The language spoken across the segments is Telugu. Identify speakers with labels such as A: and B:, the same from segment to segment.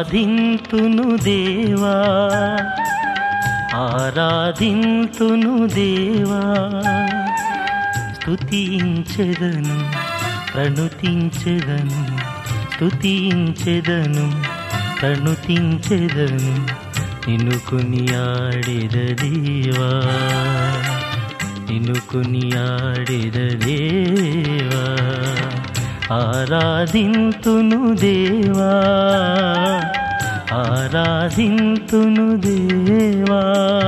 A: ఆరాధింతును దేవా ఆరాధింతును దేవా స్తుతించెదను ప్రణుతించెదను స్తుతించెదను ప్రణుతించెదను నిన్ను కొనియాడెద దేవా నిన్ను కొనియాడెద దేవా ఆరాధింతును దేవా ఆరాధింతును దేవా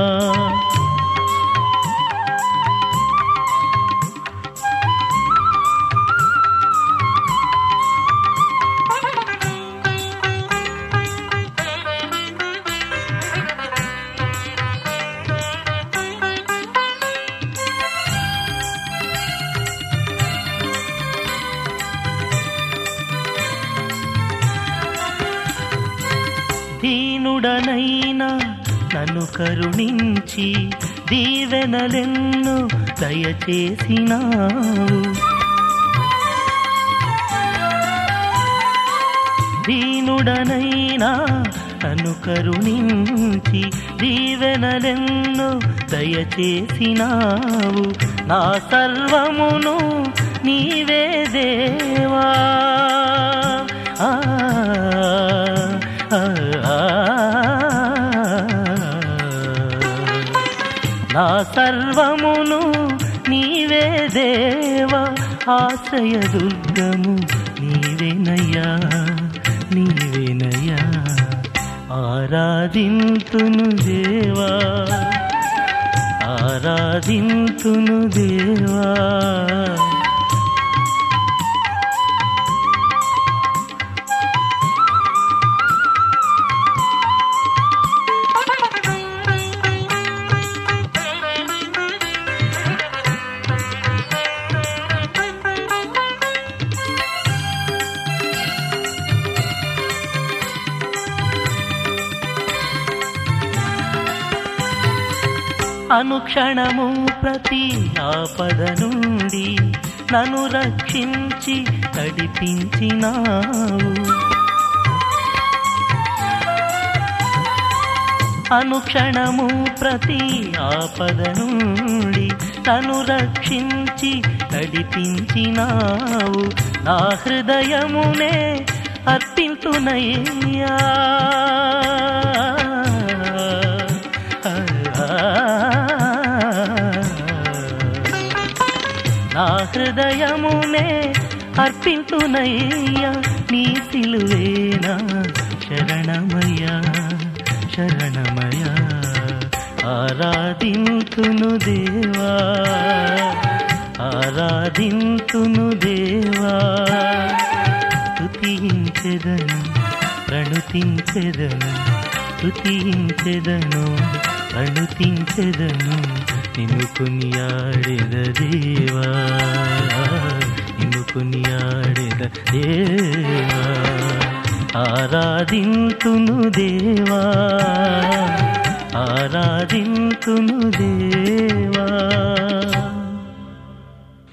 A: దీనుడనైనా నన్ను కరుణించి దీవెనలెన్నో దయచేసినావు దీనుడనైనా నన్ను కరుణించి దీవెనలెన్నో దయచేసినావు నా సర్వమును నీవే దేవా ఆ, ఆ, ఆ. నా సర్వమును నీవే దేవా ఆశ్రయ దుర్గము నీవేనయ్యా నీవేనయ్యా ఆరాధింతును దేవా ఆరాధింతును దేవా అనుక్షణము ప్రతి ఆపద నుండి నన్ను రక్షించి నడిపించినావు అనుక్షణము ప్రతి ఆపద నుండి నన్ను రక్షించి నడిపించినావు నా హృదయమునే అర్పింతునయ్యా నా హృదయమునే అర్పింతునయ్యా నీ సిలువేనా శరణమయ్యా శరణమయ్యా ఆరాధింతును దేవా ఆరాధింతును దేవా స్తుతించెదను ప్రణుతించెదను స్తుతించెదను ప్రణుతించెదను నిన్ను కొనియాడెద దేవా నిన్ను కొనియాడెద దేవా ఆరాధింతును దేవా ఆరాధింతును దేవా